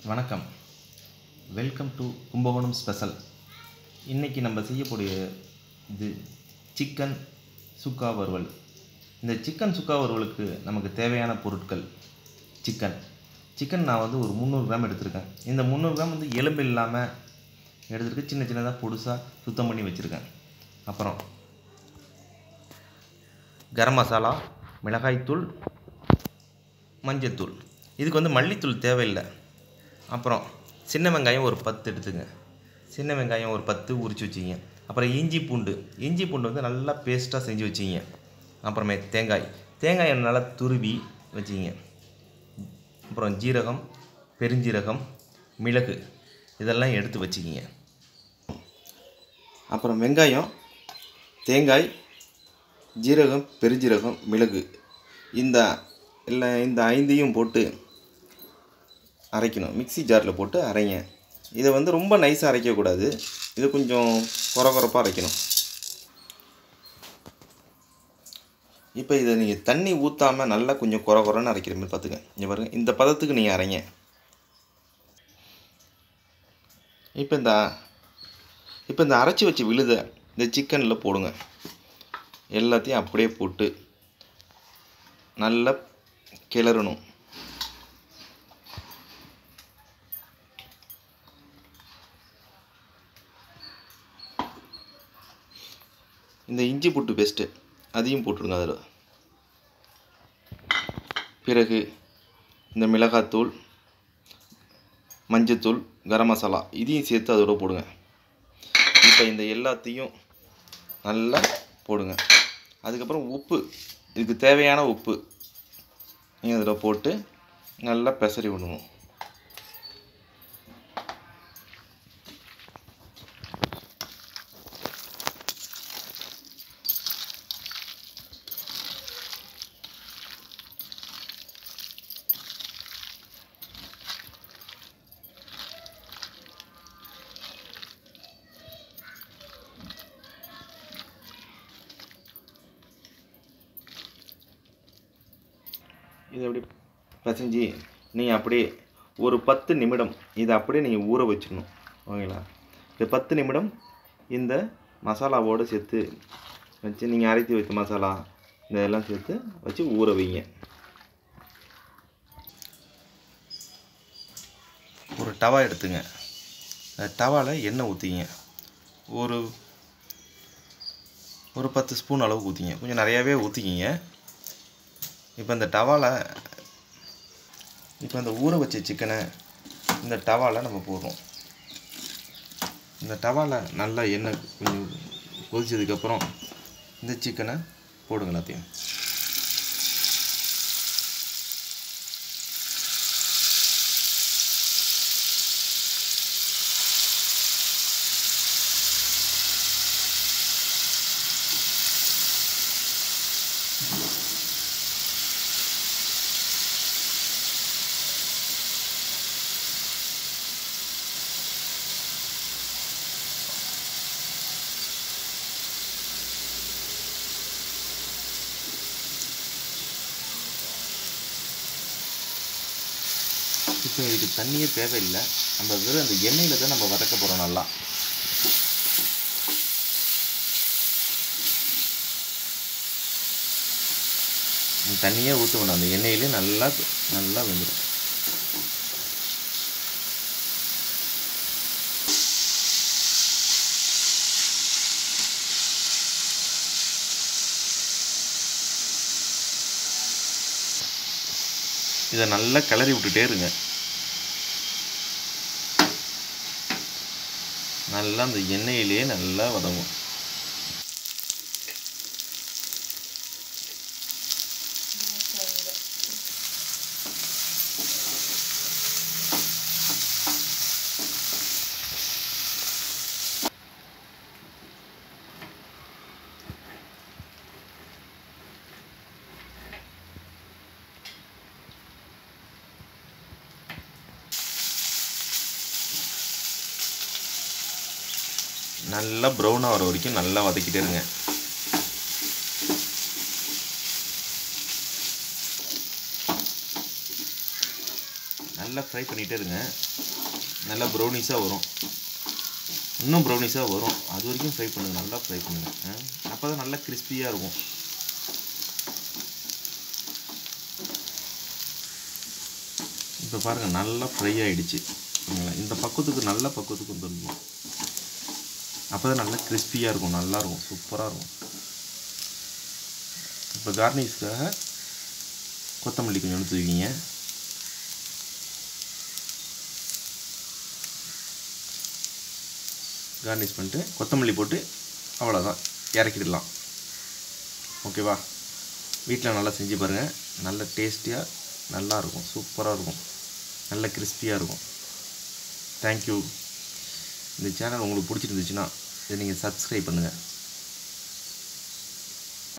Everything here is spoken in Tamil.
வணக்கம் வெல்கம் டு கும்பகோணம் ஸ்பெஷல் இன்றைக்கி நம்ம செய்யக்கூடிய இது சிக்கன் சுக்கா வறுவல் இந்த சிக்கன் சுக்கா வறுவலுக்கு நமக்கு தேவையான பொருட்கள் சிக்கன் சிக்கன் நான் வந்து ஒரு முந்நூறு கிராம் எடுத்திருக்கேன் இந்த முந்நூறு கிராம் வந்து எலும்பு இல்லாமல் எடுத்துருக்கு சின்ன சின்னதாக பொடுசாக சுத்தம் பண்ணி வச்சுருக்கேன் அப்புறம் கரம் மசாலா மிளகாய்த்தூள் மஞ்சத்தூள் இதுக்கு வந்து மல்லித்தூள் தேவையில்லை அப்புறம் சின்ன வெங்காயம் ஒரு பத்து எடுத்துங்க சின்ன வெங்காயம் ஒரு பத்து உரித்து வச்சிங்க அப்புறம் இஞ்சி பூண்டு இஞ்சி பூண்டு வந்து நல்லா பேஸ்ட்டாக செஞ்சு வச்சிங்க அப்புறமே தேங்காய் தேங்காயை நல்லா துருவி வச்சிங்க அப்புறம் ஜீரகம் பெருஞ்சீரகம் மிளகு இதெல்லாம் எடுத்து வச்சுக்கிங்க அப்புறம் வெங்காயம் தேங்காய் ஜீரகம் பெருஞ்சீரகம் மிளகு இந்த இல்லை இந்த ஐந்தையும் போட்டு அரைக்கணும் மிக்ஸி ஜாரில் போட்டு அரைங்க இதை வந்து ரொம்ப நைஸாக அரைக்கக்கூடாது இது கொஞ்சம் குறை குறைப்பாக அரைக்கணும் இப்போ இதை நீங்கள் தண்ணி ஊற்றாமல் நல்லா கொஞ்சம் குறை குறைன்னு அரைக்கிற மாதிரி பார்த்துங்க இங்கே பாருங்க இந்த பதத்துக்கு நீங்கள் அரைங்க இப்போ இந்த இப்போ இந்த அரைச்சி வச்ச விழுதை இந்த சிக்கனில் போடுங்க எல்லாத்தையும் அப்படியே போட்டு நல்லா கிளறணும் இந்த இஞ்சி பூட்டு பேஸ்ட்டு அதையும் போட்டுடுங்க அதில் பிறகு இந்த மிளகாத்தூள் மஞ்சத்தூள் கரம் மசாலா இதையும் சேர்த்து அதோட போடுங்க இப்போ இந்த எல்லாத்தையும் நல்லா போடுங்க அதுக்கப்புறம் உப்பு இதுக்கு தேவையான உப்பு நீங்கள் அதில் போட்டு நல்லா பெசரி விடணும் இதை அப்படி பிசைஞ்சு நீங்கள் அப்படியே ஒரு பத்து நிமிடம் இதை அப்படியே நீங்கள் ஊற வச்சிடணும் ஓகேங்களா இந்த பத்து நிமிடம் இந்த மசாலாவோடு சேர்த்து வச்சு நீங்கள் அரைத்து வைத்த மசாலா இதெல்லாம் சேர்த்து வச்சு ஊற வைங்க ஒரு டவா எடுத்துங்க அந்த டவாவில் எண்ணெய் ஊற்றிங்க ஒரு ஒரு பத்து ஸ்பூன் அளவுக்கு ஊற்றிங்க கொஞ்சம் நிறையாவே ஊற்றிக்கிங்க இப்போ இந்த டவாவில் இப்போ இந்த ஊற வச்ச சிக்கனை இந்த டவாவில் நம்ம போடுறோம் இந்த டவாவில் நல்லா எண்ணெய் கொஞ்சம் கொதிச்சதுக்கப்புறம் இந்த சிக்கனை போடுங்க எல்லாத்தையும் இப்போ இதுக்கு தண்ணியே தேவையில்லை நம்ம வெறும் அந்த எண்ணெயில் தான் நம்ம வதக்க போகிறோம் நல்லா தண்ணியே ஊற்ற வேணும் அந்த எண்ணெயிலே நல்லா நல்லா வெந்துடும் இதை நல்லா கிளறி விட்டுட்டே இருங்க நல்லா அந்த எண்ணெயிலே நல்லா வதங்கும் நல்லா ப்ரௌனாக வர வரைக்கும் நல்லா வதக்கிட்டே இருங்க நல்லா ஃப்ரை பண்ணிகிட்டே இருங்க நல்லா ப்ரௌனிஸாக வரும் இன்னும் ப்ரௌனிஸாக வரும் அது வரைக்கும் ஃப்ரை பண்ணுங்கள் நல்லா ஃப்ரை பண்ணுங்கள் அப்போ தான் நல்லா கிறிஸ்பியாக இருக்கும் இப்போ பாருங்கள் நல்லா ஃப்ரை ஆகிடுச்சு சரிங்களா இந்த பக்குவத்துக்கு நல்ல பக்குவத்துக்கு வந்துடணும் அப்போ தான் நல்லா கிறிஸ்பியாக இருக்கும் நல்லாயிருக்கும் சூப்பராக இருக்கும் இப்போ கார்னிஷ்க்காக கொத்தமல்லி கொஞ்சம் எடுத்து வைக்கிங்க கார்னிஷ் பண்ணிட்டு கொத்தமல்லி போட்டு அவ்வளோதான் இறக்கிடலாம் ஓகேவா வீட்டில் நல்லா செஞ்சு பாருங்கள் நல்ல டேஸ்டியாக நல்லாயிருக்கும் சூப்பராக இருக்கும் நல்ல கிறிஸ்பியாக இருக்கும் தேங்க்யூ இந்த சேனல் உங்களுக்கு பிடிச்சிருந்துச்சுன்னா இதை நீங்கள் சப்ஸ்கிரைப் பண்ணுங்கள்